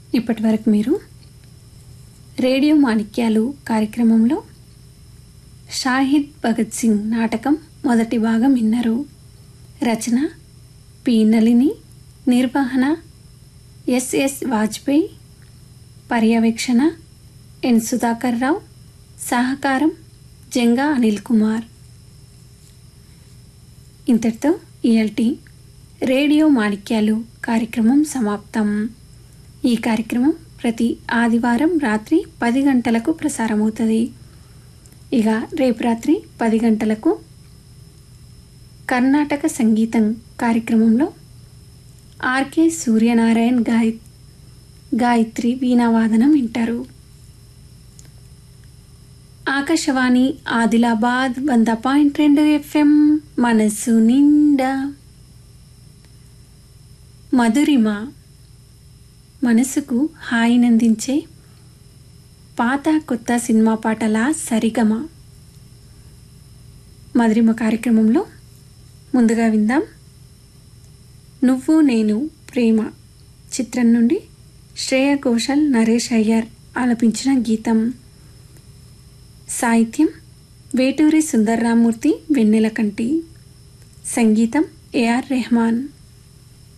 ఇప్పటి వరకు మీరు రేడియో మాణిక్యాలు కార్యక్రమంలో షాహిద్ భగత్ సింగ్ నాటకం మొదటి భాగం విన్నారు రచన పి నళిని నిర్వహణ ఎస్ఎస్ వాజ్పేయి పర్యవేక్షణ ఎన్ సుధాకర్ రావు సహకారం జంగా అనిల్ కుమార్ ఇంతటితో ఈఎల్టీ రేడియో మాణిక్యాలు కార్యక్రమం సమాప్తం ఈ కార్యక్రమం ప్రతి ఆదివారం రాత్రి పది గంటలకు ప్రసారమవుతుంది ఇక రేపు రాత్రి పది గంటలకు కర్ణాటక సంగీతం కార్యక్రమంలో ఆర్కే సూర్యనారాయణ్ గాయ గాయత్రి వీణావాదనం వింటారు ఆకాశవాణి ఆదిలాబాద్ వంద పాయింట్ రెండు ఎఫ్ఎం మనసు నిండా మధురిమ మనసుకు హాయినందించే పాత కొత్త సినిమా పాటల సరిగమ మధురిమ కార్యక్రమంలో ముందుగా విందాం నువ్వు నేను ప్రేమ చిత్రం నుండి శ్రేయ ఘోషల్ నరేష్ అయ్యర్ ఆలపించిన గీతం సాహిత్యం వేటూరి సుందర్రామూర్తి వెన్నెలకంటి సంగీతం ఏఆర్ రెహమాన్